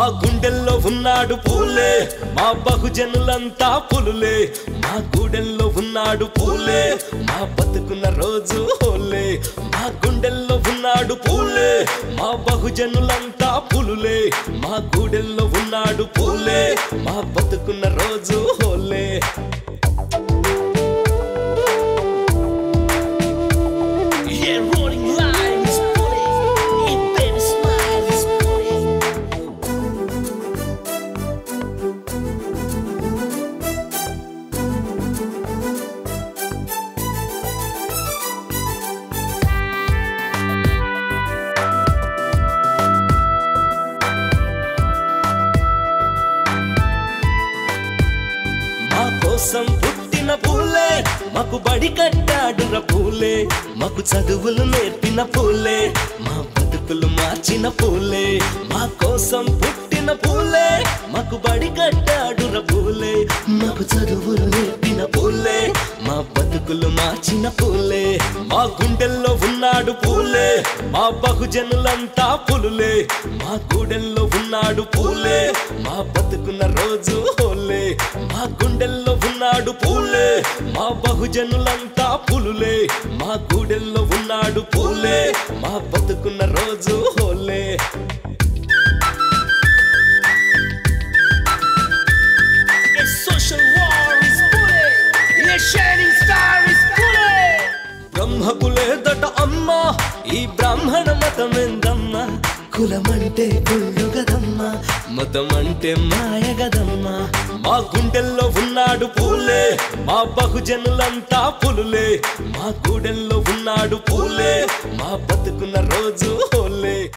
గుండెల్లో ఉన్నాడు పూలే మా బహుజనులంతా పులులే మా గూడెల్లో ఉన్నాడు పూలే మా బతుకున్న రోజు హోలే మా గుండెల్లో ఉన్నాడు పూలే మా బహుజనులంతా పులులే మా గూడెల్లో ఉన్నాడు పూలే మా బతుకున్న రోజు హోలే Yeah, rolling line is pulling. Yeah, baby, smile is pulling. మా కోసం పుట్టిన పూలే మాకు బడి కట్టాడుర పూలే మాకు చదువులు నేర్పిన పూలే మా బతుకులు మార్చిన పూలే మా కోసం పుట్టిన పూలే మాకు బడి కట్టాడుర పూలే మాకు చదువులు నేర్పిన పూలే మా బతుకులు మార్చిన పూలే మా గుండెల్లో ఉన్నాడు పూలే మా బహుజనులంతా పులులే మా గూడెల్లో ఉన్నాడు పూలే మా బతుకున్న రోజు హోలే మా గుండెల్లో ఉన్నాడు పూలే మా బహుజనులంతా పులులే మా గూడెల్లో ఉన్నాడు పూలే మా బతుకున్న రోజు హోలే A social war is pulling. A shining star is pulling. బ్రహ్మకు లేదట అమ్మా ఈ బ్రాహ్మణ మతమెందమ్మా కులమంటే కుళ్ళు గదమ్మా మతం అంటే మాయ గదమ్మా మా గుండెల్లో ఉన్నాడు పూలే మా బహుజనులంతా పులులే మా గూడెల్లో ఉన్నాడు పూలే మా బతుకున్న రోజు హోలే